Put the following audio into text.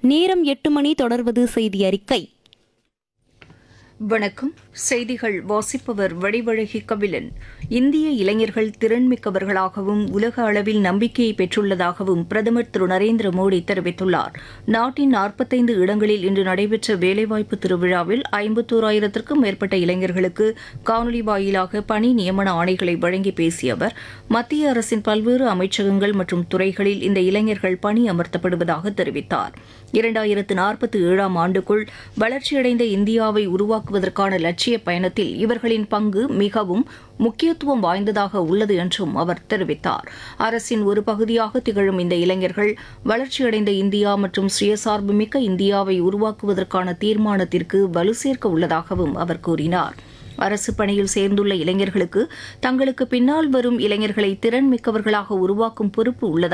நேரம் எட்டு மணி தொடர்வது செய்தி அறிக்கை வணக்கம் செய்திகள் வாசிப்பவர் வடிவழகி கபிலன் இந்திய இளைஞர்கள் திறன்மிக்கவர்களாகவும் உலக அளவில் நம்பிக்கையை பெற்றுள்ளதாகவும் பிரதமர் திரு நரேந்திர மோடி தெரிவித்துள்ளார் நாட்டின் நாற்பத்தைந்து இடங்களில் இன்று நடைபெற்ற வேலைவாய்ப்பு திருவிழாவில் ஐம்பத்தோராயிரத்திற்கும் மேற்பட்ட இளைஞர்களுக்கு காணொலி வாயிலாக பணி நியமன ஆணைகளை வழங்கி பேசிய அவர் மத்திய அரசின் பல்வேறு அமைச்சகங்கள் மற்றும் துறைகளில் இந்த இளைஞர்கள் பணி அமர்த்தப்படுவதாக தெரிவித்தார் இரண்டாயிரத்து நாற்பத்தி ஏழாம் ஆண்டுக்குள் வளர்ச்சியடைந்த இந்தியாவை உருவாக்குவதற்கான லட்சிய பயணத்தில் இவர்களின் பங்கு மிகவும் முக்கியத்துவம் வாய்ந்ததாக உள்ளது என்றும் அவர் தெரிவித்தார் அரசின் ஒரு பகுதியாக திகழும் இந்த இளைஞர்கள் வளர்ச்சியடைந்த இந்தியா மற்றும் சுயசார்புமிக்க இந்தியாவை உருவாக்குவதற்கான தீர்மானத்திற்கு வலு சேர்க்க உள்ளதாகவும் அவர் கூறினார் அரசு பணியில் சேர்ந்துள்ள இளைஞர்களுக்கு தங்களுக்கு பின்னால் வரும் இளைஞர்களை திறன் மிக்கவர்களாக உருவாக்கும் பொறுப்பு உள்ளதாக